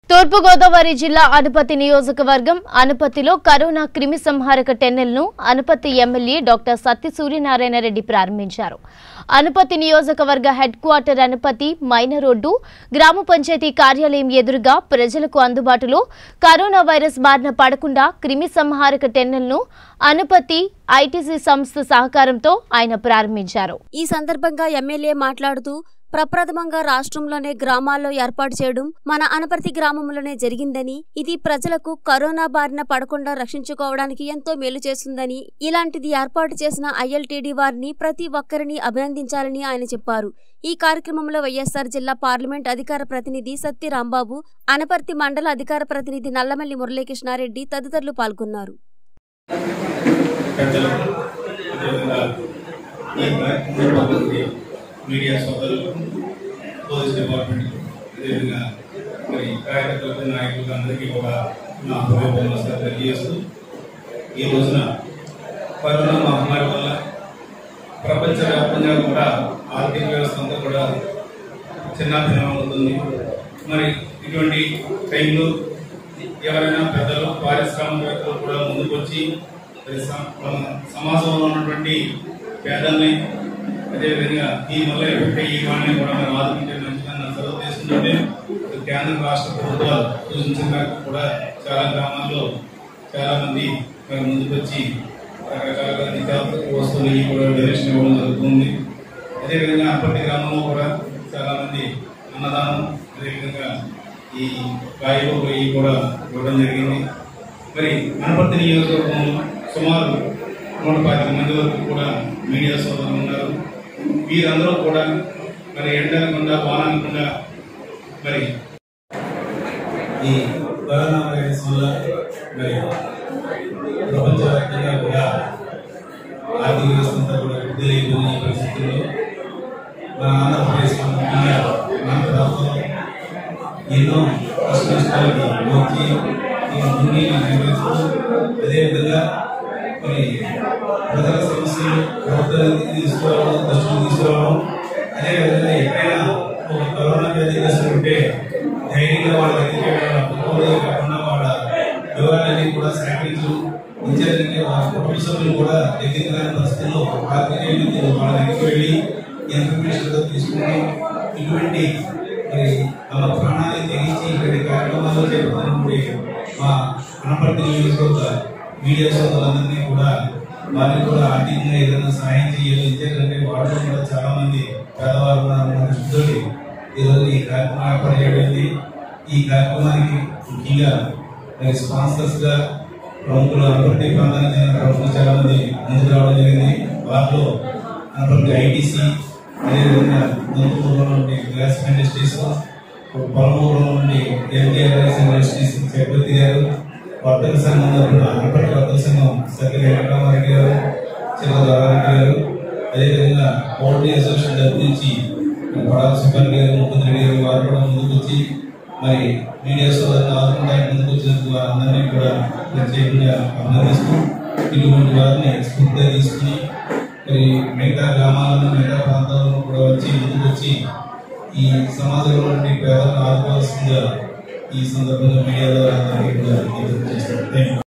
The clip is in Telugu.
తూర్పుగోదావరి జిల్లా అనుపతి నియోజకవర్గం అనుపతిలో కరోనా క్రిమి సంహారక టెన్నెల్ను అనుపతి ఎమ్మెల్యే డాక్టర్ సత్య సూర్యనారాయణ రెడ్డి ప్రారంభించారు అనుపతి నియోజకవర్గ హెడ్ క్వార్టర్ అనుపతి మైన రోడ్డు గ్రామ పంచాయతీ కార్యాలయం ఎదురుగా ప్రజలకు అందుబాటులో కరోనా వైరస్ బారిన పడకుండా క్రిమి సంహారక టెన్నెల్ను అనుపతి ఐటీసీ సంస్థ సహకారంతో ఆయన ప్రారంభించారు ఈ సందర్భంగా ఎమ్మెల్యే మాట్లాడుతూ ప్రప్రథమంగా రాష్ట్రంలోనే గ్రామాల్లో ఏర్పాటు చేయడం మన అనపర్తి గ్రామంలోనే జరిగిందని ఇది ప్రజలకు కరోనా బారిన పడకుండా రక్షించుకోవడానికి ఎంతో మేలు చేస్తుందని ఇలాంటిది ఏర్పాటు చేసిన ఐఎల్టీడీ వారిని ప్రతి ఒక్కరిని అభినందించాలని ఆయన చెప్పారు ఈ కార్యక్రమంలో వైఎస్ఆర్ జిల్లా పార్లమెంట్ అధికార ప్రతినిధి సత్తి రాంబాబు అనపర్తి మండల అధికార ప్రతినిధి నల్లమల్లి మురళీకృష్ణారెడ్డి తదితరులు పాల్గొన్నారు పెద్దలు అదేవిధంగా ఈ కార్యక్రమంలో మీడియా సోదరులు పోలీస్ డిపార్ట్మెంట్ అదేవిధంగా మరి కార్యకర్తలకు నాయకులకు అందరికీ కూడా నా హృదయపూర్వక నమస్కారం తెలియజేస్తూ ఈ రోజున కరోనా మహమ్మారి వల్ల ప్రపంచవ్యాప్తంగా కూడా ఆర్థిక వ్యవస్థ అంతా కూడా చిన్నాభిన్నమవుతుంది మరి ఇటువంటి టైంలో ఎవరైనా పెద్దలు పారిశ్రామికవేత్తలు కూడా ముందుకొచ్చి మరి సమ- మన సమాజంలో ఉన్నటువంటి పేదల్ని అదేవిధంగా ఈ వల్ల ఎఫెక్ట్ అయ్యి వాళ్ళని కూడా మనం ఆదుకుంటే మంచిదని సెలవు తీసుకుంటుంటే కేంద్ర రాష్ట్ర ప్రభుత్వాలు సూచించిన మేరకు కూడా చాలా గ్రామాల్లో చాలా మంది మరి ముందుకొచ్చి రకరకాల నిత్యావసర వస్తువులు ఇవి కూడా డొనేషన్ ఇవ్వడం జరుగుతుంది అదేవిధంగా అప్పటి గ్రామంలో కూడా చాలా మంది అన్నదానం అదేవిధంగా ఈ కాయలు ఇవి కూడా ఇవ్వడం జరిగింది మరి అనపర్తి నియోజకవర్గంలో సుమారు నూట పాతిక మంది వరకు కూడా మీడియా సోదరులు ఉన్నారు వీరందరూ కూడా మరి ఎండనకుండా వానకుండా మరి ఈ కరోనా వైరస్ వల్ల మరి ప్రపంచవ్యాప్తంగా కూడా ఆర్థిక వ్యవస్థ అంతా కూడా విడుదలైపోయిన ఈ పరిస్థితుల్లో మన ఆంధ్రప్రదేశ్ ముఖ్యంగా మన ప్రభుత్వం ఎన్నో కష్ట నష్టాలకి వచ్చి ఈ భూమిని నిర్వహిస్తూ అదేవిధంగా మరి ప్రజల సమస్యలు ప్రభుత్వానికి తీసుకురావడం దృష్టికి తీసుకురావడం అదేవిధంగా ఎక్కడైనా ఒక కరోనా వ్యాధిగ్రస్తులు ఉంటే ధైర్యంగా వాళ్ళ దగ్గరికి వెళ్ళడం కుటుంబంలో కాకుండా వాళ్ళ వివరాలన్నీ కూడా సేకరించడం ఇంజనీరింగ్ వాళ్ళ కుటుంబ సభ్యులు కూడా దగ్గరికి రాని పరిస్థితుల్లో ఆర్థిక వాళ్ళ దగ్గరికి వెళ్ళి ఇన్ఫర్మేషన్ తీసుకుని ఇటువంటి మరి తమ ప్రాణాన్ని తెగించి ఇక్కడి కార్యక్రమాల్లో చేపడుతున్నటువంటి మా అనపర్తి నియోజకవర్గ మీడియా సోదరులందరినీ కూడా వారికి కూడా ఆర్థికంగా ఏదైనా సహాయం చేయాలి ఎందుకంటే వాళ్ళు కూడా చాలా మంది పేదవారు ఉన్నారు శుద్ధుడి ఈరోజు ఈ కార్యక్రమం ఏర్పాటు చేయబడింది ఈ కార్యక్రమానికి ముఖ్యంగా మరి స్పాన్సర్స్ గా ప్రముఖులు అనపర్తి ప్రాంతానికి చెందిన ప్రముఖులు చాలా మంది ముందుకు రావడం జరిగింది వారిలో అనపర్తి ఐటీసీ అదేవిధంగా దంతపూర్లో నుండి గ్లాస్ ఇండస్ట్రీస్ పొలమూరులో నుండి ఎన్టీఆర్ రైస్ ఇండస్ట్రీస్ చక్రవర్తి గారు వర్తక సంఘం తరఫున అనపర్తి వర్తక సంఘం సత్య వెంకటరామారెడ్డి గారు చిన్న రామారెడ్డి గారు అదేవిధంగా పౌల్ట్రీ అసోసియేషన్ తరఫు నుంచి పడాల సుబ్బారెడ్డి గారు ముకుంద్ రెడ్డి గారు వారు కూడా ముందుకు వచ్చి మరి మీడియా సోదరులు ఆదుకుంటానికి ముందుకు వచ్చినందుకు వారందరినీ కూడా ప్రత్యేకంగా అభినందిస్తూ ఇటువంటి వారిని స్ఫూర్తిగా తీసుకుని మరి మిగతా గ్రామాలను మిగతా ప్రాంతాలను కూడా వచ్చి ముందుకు వచ్చి ఈ సమాజంలో ఉండే పేదలను ఆదుకోవాల్సిందిగా ఈ సందర్భంగా మీడియా ద్వారా అందరికీ కూడా విజ్ఞప్తి చేస్తున్నాను థ్యాంక్ యూ